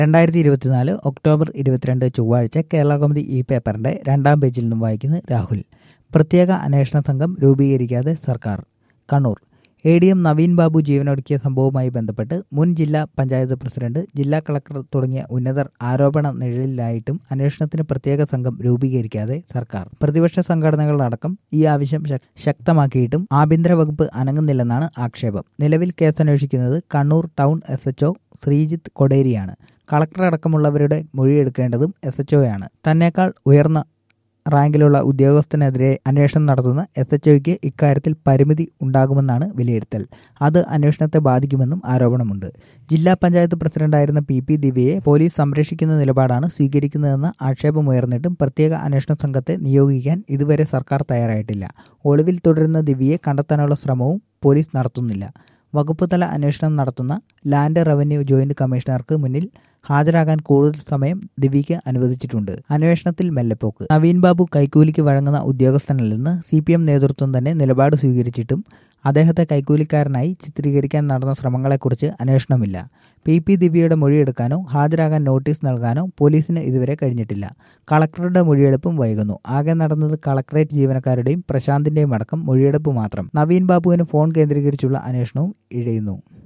രണ്ടായിരത്തി ഇരുപത്തിനാല് ഒക്ടോബർ ഇരുപത്തിരണ്ട് ചൊവ്വാഴ്ച കേരള കൗമുദി ഈ പേപ്പറിന്റെ രണ്ടാം പേജിൽ നിന്നും വായിക്കുന്നത് രാഹുൽ പ്രത്യേക അന്വേഷണ സംഘം രൂപീകരിക്കാതെ സർക്കാർ Kannur A D M Naveen Babu ജീവനൊടുക്കിയ സംഭവവുമായി ബന്ധപ്പെട്ട് മുൻ ജില്ലാ പഞ്ചായത്ത് പ്രസിഡന്റ് ജില്ലാ കളക്ടർ തുടങ്ങിയ ഉന്നതർ ആരോപണ നിഴലിലായിട്ടും അന്വേഷണത്തിന് പ്രത്യേക സംഘം രൂപീകരിക്കാതെ സർക്കാർ പ്രതിപക്ഷ സംഘടനകളടക്കം ഈ ആവശ്യം ശക്- ശക്തമാക്കിയിട്ടും ആഭ്യന്തര വകുപ്പ് അനങ്ങുന്നില്ലെന്നാണ് ആക്ഷേപം നിലവിൽ കേസന്വേഷിക്കുന്നത് Kannur town S H O Sreejith കൊടേരിയാണ് collector അടക്കമുള്ളവരുടെ മൊഴിയെടുക്കേണ്ടതും S എച്ച്ഒയാണ് തന്നേക്കാൾ ഉയർന്ന റാങ്കിലുള്ള ഉദ്യോഗസ്ഥനെതിരെ അന്വേഷണം നടത്തുന്ന എസ് എച്ച് ഒയ്ക്ക് ഇക്കാര്യത്തിൽ പരിമിതി ഉണ്ടാകുമെന്നാണ് വിലയിരുത്തൽ അത് അന്വേഷണത്തെ ബാധിക്കുമെന്നും ആരോപണമുണ്ട് ജില്ലാ പഞ്ചായത്ത് പ്രസിഡന്റായിരുന്ന പി പി ദിവ്യയെ പോലീസ് സംരക്ഷിക്കുന്ന നിലപാടാണ് സ്വീകരിക്കുന്നതെന്ന ആക്ഷേപമുയർന്നിട്ടും പ്രത്യേക അന്വേഷണ സംഘത്തെ നിയോഗിക്കാൻ ഇതുവരെ സർക്കാർ തയ്യാറായിട്ടില്ല ഒളിവിൽ തുടരുന്ന ദിവ്യയെ കണ്ടെത്താനുള്ള ശ്രമവും പോലീസ് നടത്തുന്നില്ല വകുപ്പ് തല അന്വേഷണം നടത്തുന്ന ലാൻഡ് റവന്യൂ ജോയിന്റ് കമ്മീഷണർക്ക് മുന്നിൽ ഹാജരാകാൻ കൂടുതൽ സമയം ദിവ്യയ്ക്ക് അനുവദിച്ചിട്ടുണ്ട് അന്വേഷണത്തിൽ മെല്ലെപ്പോക്ക് Naveen Babu കൈക്കൂലിക്ക് വഴങ്ങുന്ന ഉദ്യോഗസ്ഥനല്ലെന്ന് C P M നേതൃത്വം തന്നെ നിലപാട് സ്വീകരിച്ചിട്ടും അദ്ദേഹത്തെ കൈക്കൂലിക്കാരനായി ചിത്രീകരിക്കാൻ നടന്ന ശ്രമങ്ങളെക്കുറിച്ച് അന്വേഷണമില്ല പി പി ദിവ്യയുടെ മൊഴിയെടുക്കാനോ ഹാജരാകാൻ നോട്ടീസ് നൽകാനോ പോലീസിന് ഇതുവരെ കഴിഞ്ഞിട്ടില്ല കളക്ടറുടെ മൊഴിയെടുപ്പും വൈകുന്നു ആകെ നടന്നത് കളക്ടറേറ്റ് ജീവനക്കാരുടെയും പ്രശാന്തിന്റെയും അടക്കം മൊഴിയെടുപ്പ് മാത്രം നവീൻ ബാബുവിന് ഫോൺ കേന്ദ്രീകരിച്ചുള്ള അന്വേഷണവും ഇഴയുന്നു